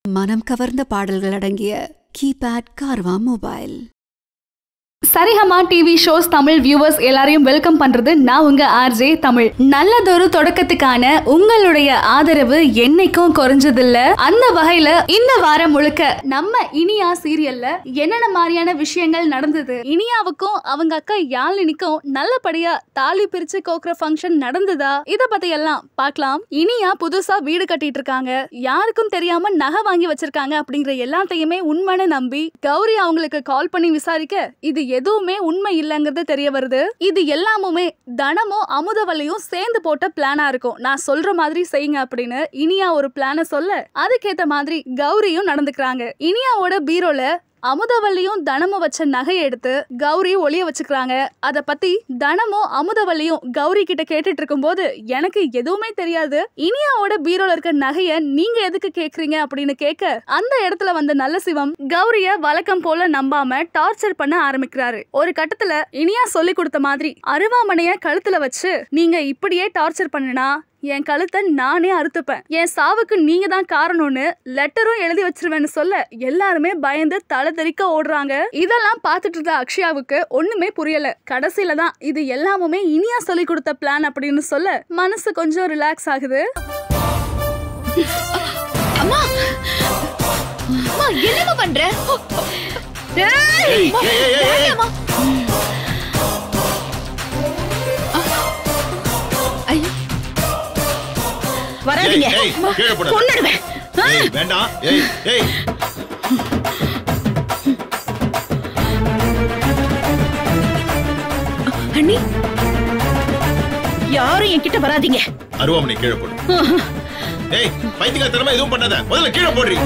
மனம் கவர்ந்த பாடல்கள் அடங்கிய keypad Carvaan mobile Saregama TV shows Tamil viewers எல்லாரையும் வெல்கம் பண்றது நான் உங்க ஆர்ஜே தமிழ் நல்லதொரு தொடக்கத்துக்கான உங்களுடைய ஆதரவு என்னைக்கும் குறைஞ்சதில்ல அந்த வகையில இந்த வாரம் முழுக்க நம்ம இனியா சீரியல்ல என்னென்ன மாதிரியான விஷயங்கள் நடந்தது இனியாவுக்கும் அவங்க அக்கா யாழினிக்கும் நல்லபடியா தாலி பிரிச்சு கோக்குற ஃபங்க்ஷன் நடந்ததா இத பத்தி எல்லாம் பார்க்கலாம் இனியா புதுசா வீடு கட்டிட்டு இருக்காங்க யாருக்கும் தெரியாம நகை வாங்கி வச்சிருக்காங்க அப்படிங்கிற எல்லாத்தையுமே உண்மைன்னு நம்பி கௌரி அவங்களுக்கு கால் பண்ணி விசாரிக்க இது எதுவுமே உண்மை இல்லைங்கிறது தெரிய வருது இது எல்லாமுமே தனமும் அமுதவல்லியும் சேர்ந்து போட்ட பிளானா இருக்கும் நான் சொல்ற மாதிரி செய்யுங்க அப்படின்னு இனியா ஒரு பிளான சொல்ல அதுக்கேத்த மாதிரி கௌரியும் நடந்துக்கிறாங்க இனியாவோட பீரோல அமுதவல்லியும் தனமும் வச்ச நகையை எடுத்து கௌரி ஒளிய வச்சுக்கிறாங்க அத பத்தி தனமும் அமுதவல்லியும் கௌரி கிட்ட கேட்டுட்டு இருக்கும்போது எனக்கு எதுவுமே தெரியாது இனியாவோட பீரோல இருக்க நகைய நீங்க எதுக்கு கேக்குறீங்க அப்படின்னு கேட்க அந்த இடத்துல வந்த நல்ல சிவம் கௌரிய வழக்கம் போல நம்பாம டார்ச்சர் பண்ண ஆரம்பிக்கிறாரு ஒரு கட்டத்துல இனியா சொல்லி கொடுத்த மாதிரி அருவாமனைய கழுத்துல வச்சு நீங்க இப்படியே டார்ச்சர் பண்ணுனா என் கழுத்தை நானே அறுத்துப்பேன் என் சாவுக்கு நீங்க தான் காரணம்னு லெட்டரும் எழுதி வச்சிருவேன்னு சொல்ல எல்லாருமே பயந்து தலை தெறிக்க ஓடுறாங்க இதெல்லாம் பார்த்துட்டு இருந்த அக்ஷயாவுக்கு ஒண்ணுமே புரியல கடைசியில தான் இது எல்லாமுமே இனியா சொல்லி கொடுத்த பிளான் அப்படின்னு சொல்ல மனசு கொஞ்சம் ரிலாக்ஸ் ஆகுது அம்மா அம்மா என்னம்மா பண்ற ஏய், ஏய், ஏய், ஏய், ஏய், ஏய். அம்மா. ஐயோ. வராதீங்க ஏய், ஏய், கீழே போடாத. கொன்னுடுவேன் ஏய், வேண்டாம் ஏய் ஏய் அண்ணி யாரும் என்கிட்ட வராதீங்க அருவாமனை கீழே போடு ஏய் பைத்தியக்காரத்தனமா எதுவும் பண்ணாத முதல்ல கீழே போடுறி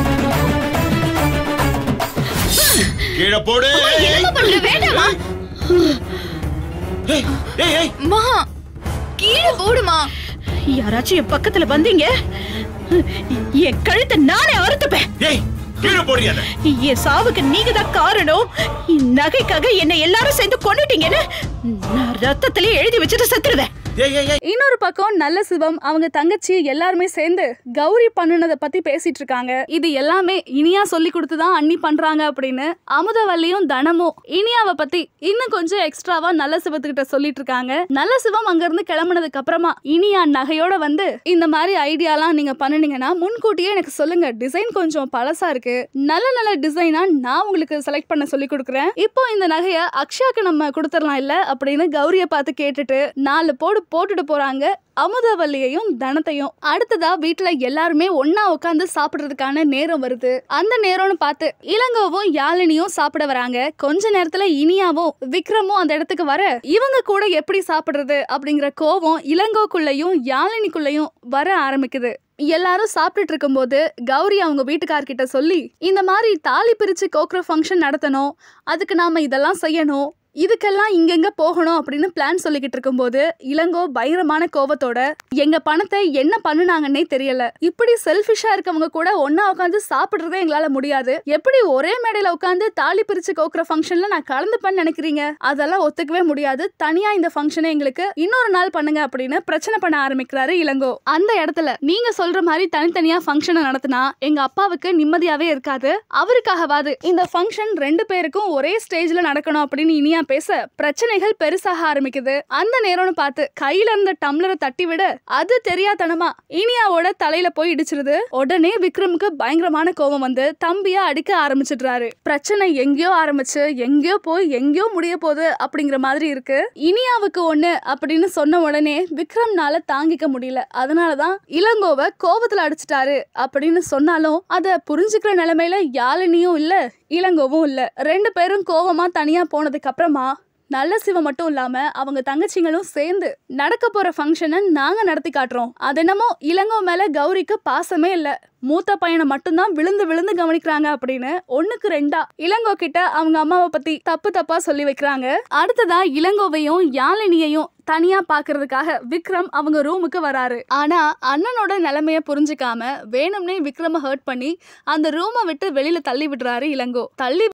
கீழே போடு என்னம்மா பண்ற வேண்டாமா ஏய் ஏய் ஏய் அம்மா கீழே போடுமா யாராச்சும் என் பக்கத்துல வந்தீங்க என் கழுத்தை நானே அறுத்துப்பேன் ஏய் கீழே போடுறியா அதை? என் சாவுக்கு நீங்க தான் காரணம் நகைக்காக என்னை எல்லாரும் சேர்ந்து கொன்னுட்டீங்கன்னு நான் ரத்தத்திலே எழுதி வச்சுட்டு செத்துருவேன் ஏய் ஏய் ஏய் இன்னொரு பக்கம் நல்ல சிவம் அவங்க தங்கச்சி எல்லாருமே சேர்ந்து கௌரி பண்ணுனத பத்தி பேசிட்டு இருக்காங்க இது எல்லாமே இனியா சொல்லி கொடுத்துதான் அண்ணி பண்றாங்க அப்படின்னு அமுதவல்லியும் தனமும் இனியாவை பத்தி இன்னும் கொஞ்சம் எக்ஸ்ட்ராவா நல்ல சிவத்துக்கிட்ட சொல்லிட்டு இருக்காங்க நல்ல சிவம் அங்க இருந்து கிளம்புனதுக்கு அப்புறமா இனியா நகையோட வந்து இந்த மாதிரி ஐடியாலாம் நீங்க பண்ணுனீங்கன்னா முன்கூட்டியே எனக்கு சொல்லுங்க டிசைன் கொஞ்சம் பழசா இருக்கு நல்ல நல்ல டிசைனா நான் உங்களுக்கு செலக்ட் பண்ண சொல்லி கொடுக்குறேன் இப்போ இந்த நகைய அக்ஷயாக்கு நம்ம கொடுத்துடலாம் இல்ல அப்படின்னு கௌரிய பார்த்து கேட்டுட்டு நாலு போடு போட்டுட்டு போறாங்க அமுதவல்லியையும் தனத்தையும் அடுத்ததா வீட்டுல எல்லாருமே ஒன்னா உட்காந்து சாப்பிடுறதுக்கான நேரம் வருது அந்த நேரம்னு பார்த்து இளங்கோவும் யாழினியும் சாப்பிட வராங்க கொஞ்ச நேரத்துல இனியாவும் விக்ரமும் அந்த இடத்துக்கு வர இவங்க கூட எப்படி சாப்பிடுறது அப்படிங்கிற கோவம் இளங்கோக்குள்ளயும் யாழினிக்குள்ளயும் வர ஆரம்பிக்குது எல்லாரும் சாப்பிட்டுட்டு இருக்கும்போது கௌரி அவங்க வீட்டுக்கார்கிட்ட சொல்லி இந்த மாதிரி தாலி பிரிச்சு கோக்குற ஃபங்க்ஷன் நடத்தணும் அதுக்கு நாம இதெல்லாம் செய்யணும் இதுக்கெல்லாம் இங்கெங்க போகணும் அப்படின்னு பிளான் சொல்லிக்கிட்டு இருக்கும்போது இளங்கோ பயங்கரமான கோவத்தோட எங்க பணத்தை என்ன பண்ணுனாங்கன்னே தெரியல இப்படி செல்ஃபிஷா இருக்கவங்க கூட ஒன்னா உட்காந்து சாப்பிடுறதே எங்களால முடியாது எப்படி ஒரே மேடையில உட்காந்து தாலி பிரிச்சு கோக்குற ஃபங்க்ஷன்ல நான் கலந்துப்பேன்னு நினைக்கிறீங்க அதெல்லாம் ஒத்துக்கவே முடியாது தனியா இந்த ஃபங்க்ஷனை எங்களுக்கு இன்னொரு நாள் பண்ணுங்க அப்படின்னு பிரச்சனை பண்ண ஆரம்பிக்கிறாரு இளங்கோ அந்த இடத்துல நீங்க சொல்ற மாதிரி தனித்தனியா ஃபங்க்ஷனை நடத்தினா எங்க அப்பாவுக்கு நிம்மதியாவே இருக்காது அவருக்காகவாது இந்த ஃபங்க்ஷன் ரெண்டு பேருக்கும் ஒரே ஸ்டேஜ்ல நடக்கணும் அப்படின்னு இனியா பேச பிரச்சனைகள் பெருசாக ஆரம்பிக்குது அந்த நேரம்னு பார்த்து கையில இருந்த டம்ளரை தட்டி விட அது தெரியாதனமா இனியாவோட தலையில போய் இடிச்சிருது உடனே விக்ரமுக்கு பயங்கரமான கோபம் வந்து தம்பியா அடிக்க ஆரம்பிச்சிடுறாரு பிரச்சனை எங்கேயோ ஆரம்பிச்சு எங்கேயோ போய் எங்கேயோ முடிய போகுது அப்படிங்கிற மாதிரி இருக்கு இனியாவுக்கு ஒண்ணு அப்படின்னு சொன்ன உடனே விக்ரம்னால தாங்கிக்க முடியல அதனாலதான் இளங்கோவை கோபத்துல அடிச்சிட்டாரு அப்படின்னு சொன்னாலும் அத புரிஞ்சுக்கிற நிலைமையில யாழினியும் இல்ல இளங்கோவும் இல்ல ரெண்டு பேரும் கோவமா தனியா போனதுக்கு அப்புறமா நல்ல சிவம் மட்டும் இல்லாம அவங்க தங்கச்சிங்களும் சேர்ந்து நடக்க போற ஃபங்க்ஷனை நாங்க நடத்தி காட்டுறோம் அதென்னமோ இளங்கோ மேல கௌரிக்கு பாசமே இல்ல மூத்த பையனை மட்டும்தான் விழுந்து விழுந்து கவனிக்கிறாங்க அப்படின்னு ஒண்ணுக்கு ரெண்டா இளங்கோ கிட்ட அவங்க அம்மாவை பத்தி தப்பு தப்பா சொல்லி வைக்கிறாங்க அடுத்ததா இளங்கோவையும் யாழினியையும் தனியா பாக்குறதுக்காக விக்ரம் அவங்க ரூமுக்கு வராரு ஆனா அண்ணனோட நிலைமைய புரிஞ்சுக்காம வேணும்னே விக்ரம ஹர்ட் பண்ணி அந்த ரூமை விட்டு வெளியில தள்ளி விடுறாரு இளங்கோ தள்ளி